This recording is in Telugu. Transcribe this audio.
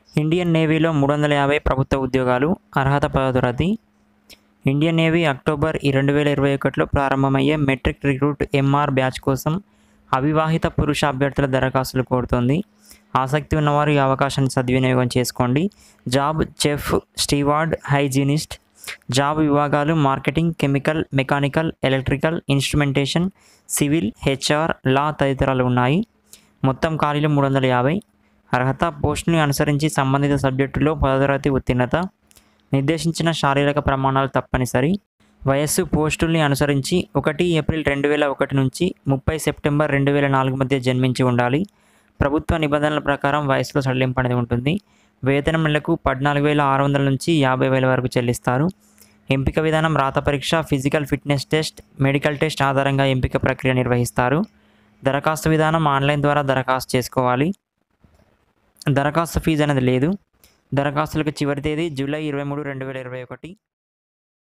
ఇండియన్ నేవీలో మూడు వందల యాభై ప్రభుత్వ ఉద్యోగాలు అర్హత పదోతరగతి ఇండియన్ నేవీ అక్టోబర్ ఈ రెండు వేల ఇరవై ఒకటిలో ప్రారంభమయ్యే మెట్రిక్ రిక్రూట్ ఎంఆర్ బ్యాచ్ కోసం అవివాహిత పురుష అభ్యర్థుల దరఖాస్తులు కోరుతోంది ఆసక్తి ఉన్నవారు ఈ అవకాశాన్ని సద్వినియోగం చేసుకోండి job chef steward hygienist job విభాగాలు marketing chemical mechanical electrical instrumentation civil HR law తదితరాలు ఉన్నాయి మొత్తం ఖాళీలు మూడు వందల యాభై అర్హత పోస్టుని అనుసరించి సంబంధిత సబ్జెక్టులో పదోతరగతి ఉత్తీర్ణత నిర్దేశించిన శారీరక ప్రమాణాలు తప్పనిసరి వయస్సు పోస్టుల్ని అనుసరించి ఒకటి ఏప్రిల్ రెండు వేల ఒకటి నుంచి ముప్పై సెప్టెంబర్ రెండు వేల నాలుగు మధ్య జన్మించి ఉండాలి ప్రభుత్వ నిబంధనల ప్రకారం వయసులో సడలింపు అనేది ఉంటుంది వేతనం నెలకు పద్నాలుగు వేల ఆరు వందల నుంచి యాభై వేల వరకు చెల్లిస్తారు ఎంపిక విధానం రాత పరీక్ష physical fitness test medical test ఆధారంగా ఎంపిక ప్రక్రియ నిర్వహిస్తారు దరఖాస్తు విధానం ఆన్లైన్ ద్వారా దరఖాస్తు చేసుకోవాలి దరఖాస్తు ఫీజు అనేది లేదు దరఖాస్తులకు చివరి తేదీ జూలై ఇరవై మూడు రెండు వేల ఇరవై ఒకటి